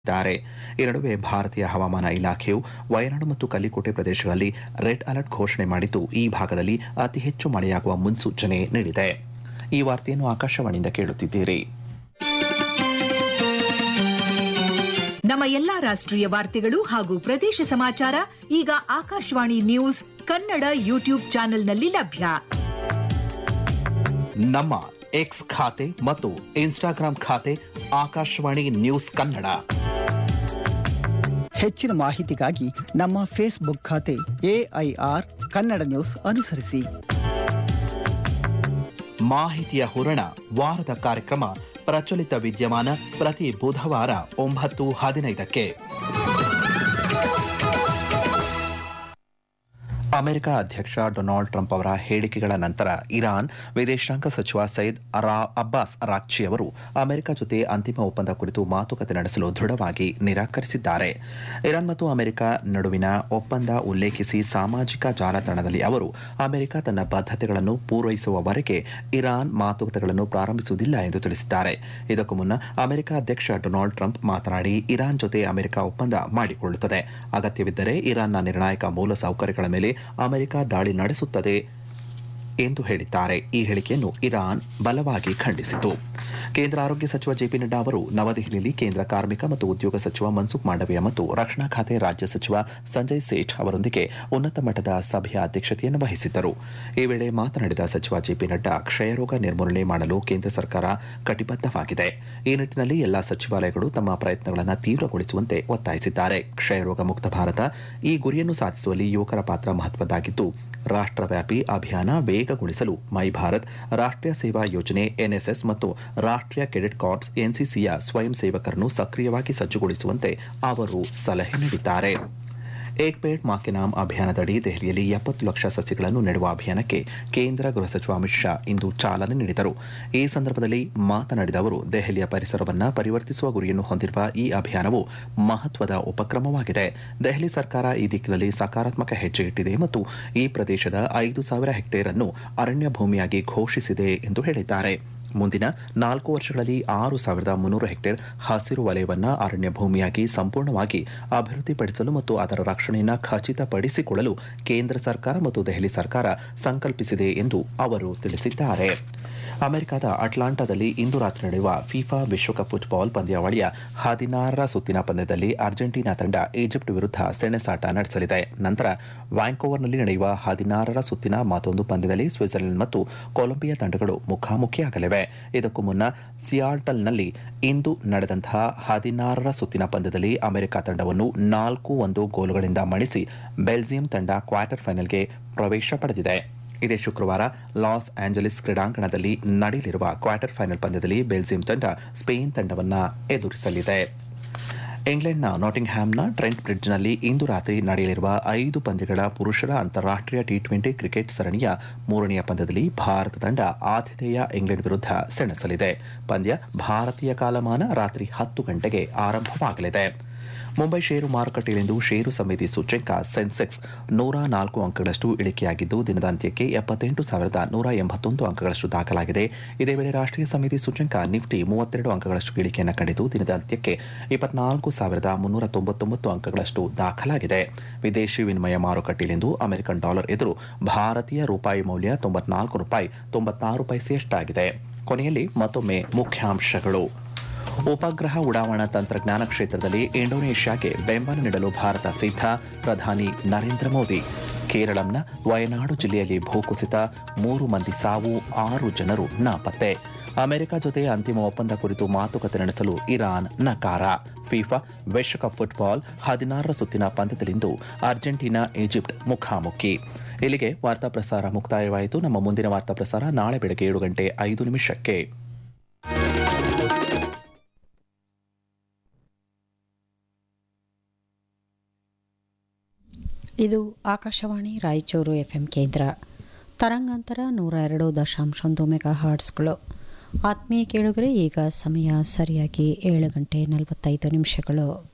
ದ್ದಾರೆ ಈ ನಡುವೆ ಭಾರತೀಯ ಹವಾಮಾನ ಇಲಾಖೆಯು ವಯನಾಡು ಮತ್ತು ಕಲ್ಲಿಕೋಟೆ ಪ್ರದೇಶಗಳಲ್ಲಿ ರೆಡ್ ಅಲರ್ಟ್ ಘೋಷಣೆ ಮಾಡಿದ್ದು ಈ ಭಾಗದಲ್ಲಿ ಅತಿ ಹೆಚ್ಚು ಮಳೆಯಾಗುವ ಮುನ್ಸೂಚನೆ ನೀಡಿದೆ ಈ ವಾರ್ತೆಯನ್ನು ಆಕಾಶವಾಣಿಯಿಂದ ಕೇಳುತ್ತಿದ್ದೀರಿ ನಮ್ಮ ಎಲ್ಲಾ ರಾಷ್ಟ್ರೀಯ ವಾರ್ತೆಗಳು ಹಾಗೂ ಪ್ರದೇಶ ಸಮಾಚಾರ ಈಗ ಆಕಾಶವಾಣಿ ನ್ಯೂಸ್ ಕನ್ನಡ ಯೂಟ್ಯೂಬ್ ಚಾನೆಲ್ನಲ್ಲಿ ಲಭ್ಯ ನಮ್ಮ ಎಕ್ಸ್ ಖಾತೆ ಮತ್ತು ಇನ್ಸ್ಟಾಗ್ರಾಂ ಖಾತೆ ಆಕಾಶವಾಣಿ ನ್ಯೂಸ್ ಕನ್ನಡ ಹೆಚ್ಚಿನ ಮಾಹಿತಿಗಾಗಿ ನಮ್ಮ ಫೇಸ್ಬುಕ್ ಖಾತೆ ಎಐಆರ್ ಕನ್ನಡ ನ್ಯೂಸ್ ಅನುಸರಿಸಿ ಮಾಹಿತಿಯ ಹೂರಣ ವಾರದ ಕಾರ್ಯಕ್ರಮ ಪ್ರಚಲಿತ ವಿದ್ಯಮಾನ ಪ್ರತಿ ಬುಧವಾರ ಒಂಬತ್ತು ಹದಿನೈದಕ್ಕೆ ಅಮೆರಿಕ ಅಧ್ಯಕ್ಷ ಡೊನಾಲ್ಡ್ ಟ್ರಂಪ್ ಅವರ ಹೇಳಿಕೆಗಳ ನಂತರ ಇರಾನ್ ವಿದೇಶಾಂಗ ಸಚಿವ ಸೈದ್ ಅರಾ ಅಬ್ಬಾಸ್ ರಾಕ್ಚಿ ಅವರು ಅಮೆರಿಕ ಜೊತೆ ಅಂತಿಮ ಒಪ್ಪಂದ ಕುರಿತು ಮಾತುಕತೆ ನಡೆಸಲು ದೃಢವಾಗಿ ನಿರಾಕರಿಸಿದ್ದಾರೆ ಇರಾನ್ ಮತ್ತು ಅಮೆರಿಕ ನಡುವಿನ ಒಪ್ಪಂದ ಉಲ್ಲೇಖಿಸಿ ಸಾಮಾಜಿಕ ಜಾಲತಾಣದಲ್ಲಿ ಅವರು ಅಮೆರಿಕ ತನ್ನ ಬದ್ಧತೆಗಳನ್ನು ಪೂರೈಸುವವರೆಗೆ ಇರಾನ್ ಮಾತುಕತೆಗಳನ್ನು ಪ್ರಾರಂಭಿಸುವುದಿಲ್ಲ ಎಂದು ತಿಳಿಸಿದ್ದಾರೆ ಇದಕ್ಕೂ ಮುನ್ನ ಅಮೆರಿಕ ಅಧ್ಯಕ್ಷ ಡೊನಾಲ್ಡ್ ಟ್ರಂಪ್ ಮಾತನಾಡಿ ಇರಾನ್ ಜೊತೆ ಅಮೆರಿಕ ಒಪ್ಪಂದ ಮಾಡಿಕೊಳ್ಳುತ್ತದೆ ಅಗತ್ಯವಿದ್ದರೆ ಇರಾನ್ನ ನಿರ್ಣಾಯಕ ಮೂಲಸೌಕರ್ಯಗಳ ಮೇಲೆ ಅಮೆರಿಕ ದಾಳಿ ನಡೆಸುತ್ತದೆ ಎಂದು ಹೇಳಿದ್ದಾರೆ ಈ ಹೇಳಿಕೆಯನ್ನು ಇರಾನ್ ಬಲವಾಗಿ ಖಂಡಿಸಿತು ಕೇಂದ್ರ ಆರೋಗ್ಯ ಸಚಿವ ಜೆಪಿ ನಡ್ಡಾ ಅವರು ನವದೆಹಲಿಯಲ್ಲಿ ಕೇಂದ್ರ ಕಾರ್ಮಿಕ ಮತ್ತು ಉದ್ಯೋಗ ಸಚಿವ ಮನ್ಸುಖ್ ಮಾಂಡವೀಯ ಮತ್ತು ರಕ್ಷಣಾ ಖಾತೆ ರಾಜ್ಯ ಸಚಿವ ಸಂಜಯ್ ಸೇಠ್ ಅವರೊಂದಿಗೆ ಉನ್ನತ ಮಟ್ಟದ ಸಭೆಯ ಅಧ್ಯಕ್ಷತೆಯನ್ನು ವಹಿಸಿದ್ದರು ಈ ವೇಳೆ ಮಾತನಾಡಿದ ಸಚಿವ ಜೆಪಿ ನಡ್ಡಾ ಕ್ಷಯರೋಗ ನಿರ್ಮೂಲನೆ ಮಾಡಲು ಕೇಂದ್ರ ಸರ್ಕಾರ ಕಟಿಬದ್ಧವಾಗಿದೆ ಈ ನಿಟ್ಟಿನಲ್ಲಿ ಎಲ್ಲಾ ಸಚಿವಾಲಯಗಳು ತಮ್ಮ ಪ್ರಯತ್ನಗಳನ್ನು ತೀವ್ರಗೊಳಿಸುವಂತೆ ಒತ್ತಾಯಿಸಿದ್ದಾರೆ ಕ್ಷಯರೋಗ ಮುಕ್ತ ಭಾರತ ಈ ಗುರಿಯನ್ನು ಸಾಧಿಸುವಲ್ಲಿ ಯುವಕರ ಪಾತ್ರ ಮಹತ್ವದ್ದಾಗಿದ್ದು ರಾಷ್ಟ್ರವ್ಯಾಪಿ ಅಭಿಯಾನ ವೇಗಗೊಳಿಸಲು ಮೈ ಭಾರತ್ ರಾಷ್ಟ್ರೀಯ ಸೇವಾ ಯೋಜನೆ ಎನ್ಎಸ್ಎಸ್ ಮತ್ತು ರಾಷ್ಟ್ರೀಯ ಕೆಡೆಟ್ ಕಾರ್ಪ್ಸ್ ಎನ್ಸಿಸಿಯ ಸ್ವಯಂ ಸೇವಕರನ್ನು ಸಕ್ರಿಯವಾಗಿ ಸಜ್ಜುಗೊಳಿಸುವಂತೆ ಅವರು ಸಲಹೆ ನೀಡಿದ್ದಾರೆ ಏಕ್ ಪೇಡ್ ಮಾ ಕೆ ನಾಮ್ ಅಭಿಯಾನದಡಿ ದೆಹಲಿಯಲ್ಲಿ ಎಪ್ಪತ್ತು ಲಕ್ಷ ಸಸಿಗಳನ್ನು ನೆಡುವ ಅಭಿಯಾನಕ್ಕೆ ಕೇಂದ್ರ ಗೃಹ ಸಚಿವ ಅಮಿತ್ ಶಾ ಇಂದು ಚಾಲನೆ ನೀಡಿದರು ಈ ಸಂದರ್ಭದಲ್ಲಿ ಮಾತನಾಡಿದ ಅವರು ದೆಹಲಿಯ ಪರಿಸರವನ್ನು ಪರಿವರ್ತಿಸುವ ಗುರಿಯನ್ನು ಹೊಂದಿರುವ ಈ ಅಭಿಯಾನವು ಮಹತ್ವದ ಉಪಕ್ರಮವಾಗಿದೆ ದೆಹಲಿ ಸರ್ಕಾರ ಈ ದಿಕ್ಕಿನಲ್ಲಿ ಸಕಾರಾತ್ಮಕ ಹೆಜ್ಜೆ ಇಟ್ಟಿದೆ ಮತ್ತು ಈ ಪ್ರದೇಶದ ಐದು ಸಾವಿರ ಹೆಕ್ಟೇರ್ ಅನ್ನು ಅರಣ್ಯ ಭೂಮಿಯಾಗಿ ಘೋಷಿಸಿದೆ ಎಂದು ಹೇಳಿದ್ದಾರೆ ಮುಂದಿನ ನಾಲ್ಕು ವರ್ಷಗಳಲ್ಲಿ ಆರು ಸಾವಿರದ ಮುನ್ನೂರು ಹೆಕ್ಟೇರ್ ಹಸಿರು ವಲಯವನ್ನು ಅರಣ್ಯ ಭೂಮಿಯಾಗಿ ಸಂಪೂರ್ಣವಾಗಿ ಅಭಿವೃದ್ಧಿಪಡಿಸಲು ಮತ್ತು ಅದರ ರಕ್ಷಣೆಯನ್ನು ಖಚಿತಪಡಿಸಿಕೊಳ್ಳಲು ಕೇಂದ್ರ ಸರ್ಕಾರ ಮತ್ತು ದೆಹಲಿ ಸರ್ಕಾರ ಸಂಕಲ್ಪಿಸಿದೆ ಎಂದು ಅವರು ತಿಳಿಸಿದ್ದಾರೆ ಅಮೆರಿಕದ ಅಟ್ಲಾಂಟಾದಲ್ಲಿ ಇಂದು ರಾತ್ರಿ ನಡೆಯುವ ಫಿಫಾ ವಿಶ್ವಕಪ್ ಫುಟ್ಬಾಲ್ ಪಂದ್ಯಾವಳಿಯ ಹದಿನಾರರ ಸುತ್ತಿನ ಪಂದ್ಯದಲ್ಲಿ ಅರ್ಜೆಂಟೀನಾ ತಂಡ ಈಜಿಪ್ಟ್ ವಿರುದ್ಧ ಸೆಣಸಾಟ ನಡೆಸಲಿದೆ ನಂತರ ವ್ಯಾಂಕೋವರ್ನಲ್ಲಿ ನಡೆಯುವ ಹದಿನಾರರ ಸುತ್ತಿನ ಮತ್ತೊಂದು ಪಂದ್ಯದಲ್ಲಿ ಸ್ವಿಟ್ಜರ್ಲೆಂಡ್ ಮತ್ತು ಕೊಲಂಬಿಯಾ ತಂಡಗಳು ಮುಖಾಮುಖಿಯಾಗಲಿವೆ ಇದಕ್ಕೂ ಮುನ್ನ ಸಿಯಾಟಲ್ನಲ್ಲಿ ಇಂದು ನಡೆದಂತಹ ಹದಿನಾರರ ಸುತ್ತಿನ ಪಂದ್ಯದಲ್ಲಿ ಅಮೆರಿಕ ತಂಡವನ್ನು ನಾಲ್ಕು ಒಂದು ಗೋಲುಗಳಿಂದ ಮಣಿಸಿ ಬೆಲ್ಜಿಯಂ ತಂಡ ಕ್ವಾರ್ಟರ್ ಫೈನಲ್ಗೆ ಪ್ರವೇಶ ಪಡೆದಿದೆ ಇದೇ ಶುಕ್ರವಾರ ಲಾಸ್ ಆಂಜಲಿಸ್ ಕ್ರೀಡಾಂಗಣದಲ್ಲಿ ನಡೆಯಲಿರುವ ಕ್ವಾರ್ಟರ್ ಫೈನಲ್ ಪಂದ್ಯದಲ್ಲಿ ಬೆಲ್ಜಿಯಂ ತಂಡ ಸ್ಪೇನ್ ತಂಡವನ್ನು ಎದುರಿಸಲಿದೆ ಇಂಗ್ಲೆಂಡ್ನ ನಾಟಿಂಗ್ಹ್ಯಾಮ್ನ ಟ್ರೆಂಟ್ ಬ್ರಿಡ್ಜ್ನಲ್ಲಿ ಇಂದು ರಾತ್ರಿ ನಡೆಯಲಿರುವ ಐದು ಪಂದ್ಯಗಳ ಪುರುಷರ ಅಂತಾರಾಷ್ಟ್ರೀಯ ಟಿ ಟ್ವೆಂಟಿ ಕ್ರಿಕೆಟ್ ಸರಣಿಯ ಮೂರನೆಯ ಪಂದ್ಯದಲ್ಲಿ ಭಾರತ ತಂಡ ಆತಿಥೇಯ ಇಂಗ್ಲೆಂಡ್ ವಿರುದ್ಧ ಸೆಣಸಲಿದೆ ಪಂದ್ಯ ಭಾರತೀಯ ಕಾಲಮಾನ ರಾತ್ರಿ ಹತ್ತು ಗಂಟೆಗೆ ಆರಂಭವಾಗಲಿದೆ ಮುಂಬೈ ಷೇರು ಮಾರುಕಟ್ಟೆಯಲ್ಲಿಂದು ಷೇರು ಸಮಿತಿ ಸೂಚ್ಯಂಕ ಸೆನ್ಸೆಕ್ಸ್ ನೂರ ನಾಲ್ಕು ಅಂಕಗಳಷ್ಟು ಇಳಿಕೆಯಾಗಿದ್ದು ದಿನದ ಅಂತ್ಯಕ್ಕೆ ಎಪ್ಪತ್ತೆಂಟು ಸಾವಿರದ ನೂರ ಎಂಬತ್ತೊಂದು ಅಂಕಗಳಷ್ಟು ದಾಖಲಾಗಿದೆ ಇದೇ ವೇಳೆ ರಾಷ್ಟ್ರೀಯ ಸಮಿತಿ ಸೂಚ್ಯಂಕ ನಿಫ್ಟಿ ಮೂವತ್ತೆರಡು ಅಂಕಗಳಷ್ಟು ಇಳಿಕೆಯನ್ನು ಕಂಡಿದ್ದು ದಿನದ ಅಂತ್ಯಕ್ಕೆ ಇಪ್ಪತ್ನಾಲ್ಕು ಸಾವಿರದ ಮುನ್ನೂರ ತೊಂಬತ್ತೊಂಬತ್ತು ಅಂಕಗಳಷ್ಟು ದಾಖಲಾಗಿದೆ ವಿದೇಶಿ ವಿನಿಮಯ ಮಾರುಕಟ್ಟೆಯಲ್ಲಿಂದು ಅಮೆರಿಕನ್ ಡಾಲರ್ ಎದುರು ಭಾರತೀಯ ರೂಪಾಯಿ ಮೌಲ್ಯ ತೊಂಬತ್ನಾಲ್ಕು ರೂಪಾಯಿ ತೊಂಬತ್ತಾರು ಪೈಸೆಯಷ್ಟಾಗಿದೆ ಕೊನೆಯಲ್ಲಿ ಮತ್ತೊಮ್ಮೆ ಮುಖ್ಯಾಂಶಗಳು ಉಪಗ್ರಹ ಉಡಾವಣಾ ತಂತ್ರಜ್ಞಾನ ಕ್ಷೇತ್ರದಲ್ಲಿ ಇಂಡೋನೇಷ್ಯಾಗೆ ಬೆಂಬಲ ನೀಡಲು ಭಾರತ ಸಿದ್ಧ ಪ್ರಧಾನಿ ನರೇಂದ್ರ ಮೋದಿ ಕೇರಳಂನ ವಯನಾಡು ಜಿಲ್ಲೆಯಲ್ಲಿ ಭೂಕುಸಿತ ಮೂರು ಮಂದಿ ಸಾವು ಆರು ಜನರು ನಾಪತ್ತೆ ಅಮೆರಿಕ ಜೊತೆ ಅಂತಿಮ ಒಪ್ಪಂದ ಕುರಿತು ಮಾತುಕತೆ ನಡೆಸಲು ಇರಾನ್ ನಕಾರ ಫಿಫಾ ವಿಶ್ವಕಪ್ ಫುಟ್ಬಾಲ್ ಹದಿನಾರರ ಸುತ್ತಿನ ಪಂದ್ಯದಲ್ಲಿಂದು ಅರ್ಜೆಂಟೀನಾ ಈಜಿಪ್ಟ್ ಮುಖಾಮುಖಿ ಇಲ್ಲಿಗೆ ವಾರ್ತಾ ಪ್ರಸಾರ ಮುಕ್ತಾಯವಾಯಿತು ನಮ್ಮ ಮುಂದಿನ ವಾರ್ತಾ ಪ್ರಸಾರ ನಾಳೆ ಬೆಳಗ್ಗೆ ಏಳು ಗಂಟೆ ಐದು ನಿಮಿಷಕ್ಕೆ ಇದು ಆಕಾಶವಾಣಿ ರಾಯಚೂರು ಎಫ್ ಎಂ ಕೇಂದ್ರ ತರಂಗಾಂತರ ನೂರ ಎರಡು ದಶಾಂಶ ಒಂದು ಮೆಗಾ ಹಾರ್ಟ್ಸ್ಗಳು ಆತ್ಮೀಯ ಕೇಳುಗರೆ ಈಗ ಸಮಯ ಸರಿಯಾಗಿ ಏಳು ಗಂಟೆ ನಲವತ್ತೈದು ನಿಮಿಷಗಳು